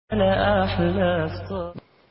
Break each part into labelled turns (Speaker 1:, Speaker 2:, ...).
Speaker 1: أنا أحلى فطار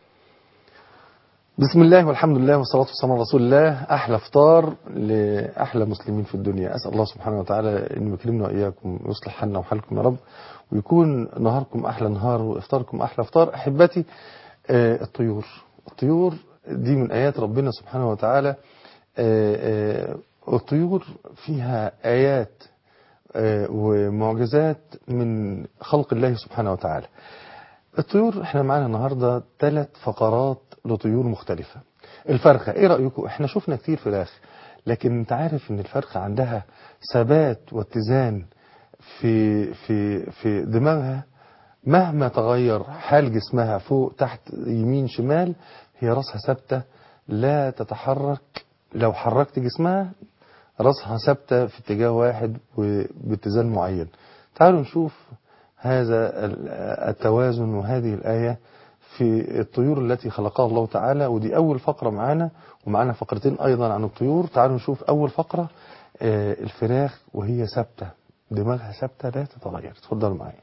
Speaker 2: بسم الله والحمد لله والصلاة والسلام على رسول الله أحلى فطار لأحلى مسلمين في الدنيا أسأل الله سبحانه وتعالى أن يكرمنا وإياكم ويصلح حالنا وحالكم يا رب ويكون نهاركم أحلى نهار وإفطاركم أحلى فطار أحبتي آه، الطيور الطيور دي من آيات ربنا سبحانه وتعالى آه، آه، الطيور فيها آيات آه، ومعجزات من خلق الله سبحانه وتعالى الطيور احنا معانا النهاردة ثلاث فقرات لطيور مختلفة الفرخة ايه رأيكم احنا شفنا كتير فراخ لكن انت عارف ان الفرخة عندها ثبات واتزان في في في دماغها مهما تغير حال جسمها فوق تحت يمين شمال هي راسها ثابتة لا تتحرك لو حركت جسمها راسها ثابتة في اتجاه واحد وباتزان معين تعالوا نشوف هذا ال- التوازن وهذه الآية في الطيور التي خلقها الله تعالى ودي أول فقرة معانا ومعانا فقرتين أيضا عن الطيور تعالوا نشوف أول فقرة آه، الفراخ وهي ثابتة دماغها ثابتة لا تتغير اتفضلوا معايا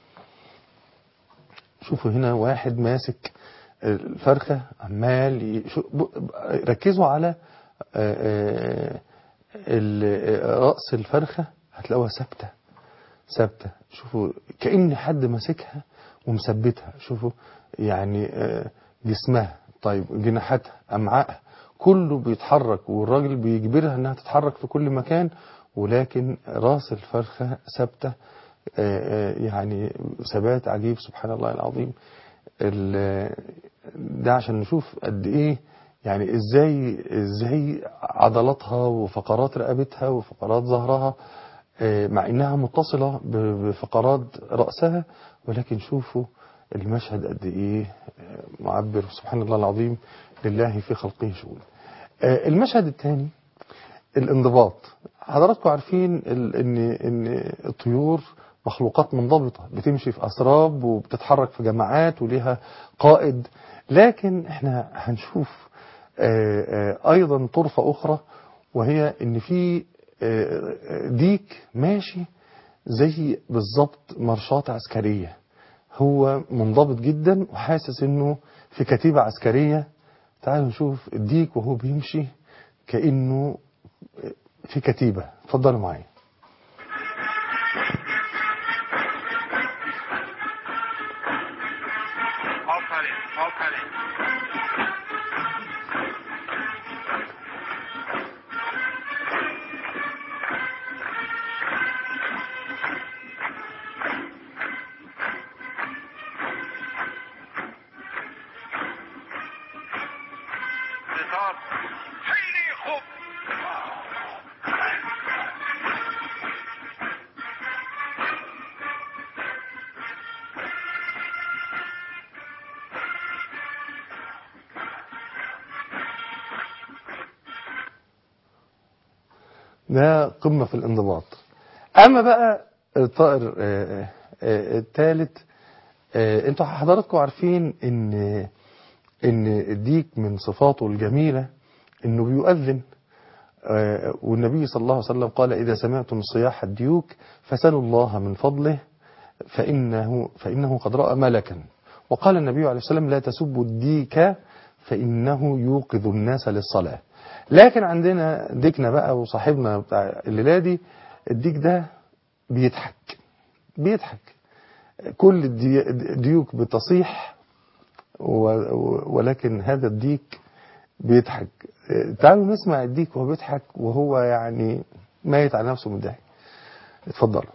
Speaker 2: شوفوا هنا واحد ماسك الفرخة عمال ي- شو- ب- ركزوا على آه، آه، ال- رأس الفرخة هتلاقوها ثابتة ثابتة شوفوا كأن حد ماسكها ومثبتها شوفوا يعني آه، جسمها طيب جناحاتها أمعائها كله بيتحرك والراجل بيجبرها انها تتحرك في كل مكان ولكن راس الفرخة ثابتة آه، آه، يعني ثبات عجيب سبحان الله العظيم ال- ده عشان نشوف قد ايه يعني ازاي ازاي عضلاتها وفقرات رقبتها وفقرات ظهرها آه، مع انها متصلة ب- بفقرات رأسها ولكن شوفوا المشهد قد ايه آه، معبر سبحان الله العظيم لله في خلقه شؤون آه، المشهد الثاني الانضباط حضراتكم عارفين ال- ان ان الطيور مخلوقات منضبطة بتمشي في أسراب وبتتحرك في جماعات وليها قائد لكن احنا هنشوف آه، آه، أيضا طرفة أخرى وهي ان في آه، آه، ديك ماشي زي بالظبط مرشاة عسكرية هو منضبط جدا وحاسس انه في كتيبة عسكرية تعالوا نشوف الديك وهو بيمشي كأنه في كتيبة اتفضلوا معايا
Speaker 3: آفرین آفرین ستار خیلی خوب
Speaker 2: ده قمة في الانضباط أما بقى الطائر آه، آه، الثالث آه، انتوا حضراتكم عارفين ان ان الديك من صفاته الجميلة انه بيؤذن آه، والنبي صلى الله عليه وسلم قال إذا سمعتم صياح الديوك فسلوا الله من فضله فإنه, فإنه قد رأى ملكا وقال النبي عليه السلام لا تسبوا الديك فإنه يوقظ الناس للصلاة لكن عندنا ديكنا بقى وصاحبنا بتاع الليلة دي الديك ده بيضحك بيضحك كل الدي- الديوك بتصيح و- و- ولكن هذا الديك بيضحك تعالوا نسمع الديك وهو بيضحك وهو يعني ميت على نفسه من الضحك اتفضل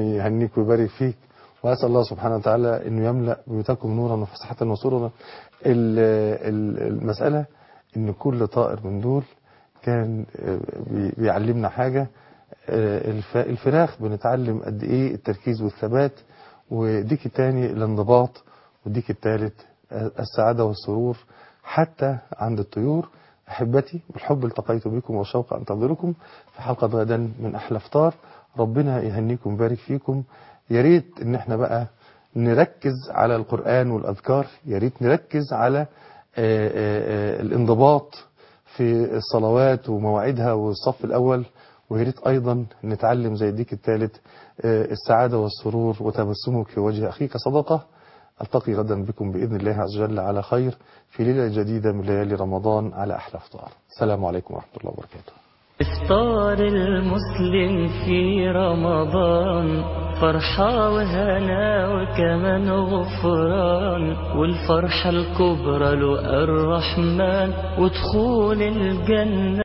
Speaker 2: يهنيك ويبارك فيك وأسأل الله سبحانه وتعالى أنه يملأ بيوتكم نورا وفسحة وسرورا ال- ال- المسألة أن كل طائر من دول كان آه، بي- بيعلمنا حاجة آه، الف- الفراخ بنتعلم قد إيه التركيز والثبات وديك التاني الانضباط وديك التالت آه، السعادة والسرور حتى عند الطيور أحبتي بالحب التقيت بكم وشوق أنتظركم في حلقة غدا من أحلى فطار ربنا يهنيكم ويبارك فيكم يا ريت إن احنا بقى نركز على القرآن والأذكار يا ريت نركز على آه، آه، آه، الانضباط في الصلوات ومواعيدها والصف الأول ويا ريت أيضا نتعلم زي الديك الثالث آه، السعادة والسرور وتبسمك في وجه أخيك صدقة ألتقي غدا بكم بإذن الله عز وجل على خير في ليلة جديدة من ليالي رمضان على أحلى فطار السلام عليكم ورحمة الله وبركاته
Speaker 1: إفطار المسلم في رمضان فرحة وهنا وكمان غفران والفرحة الكبرى له الرحمن ودخول الجنة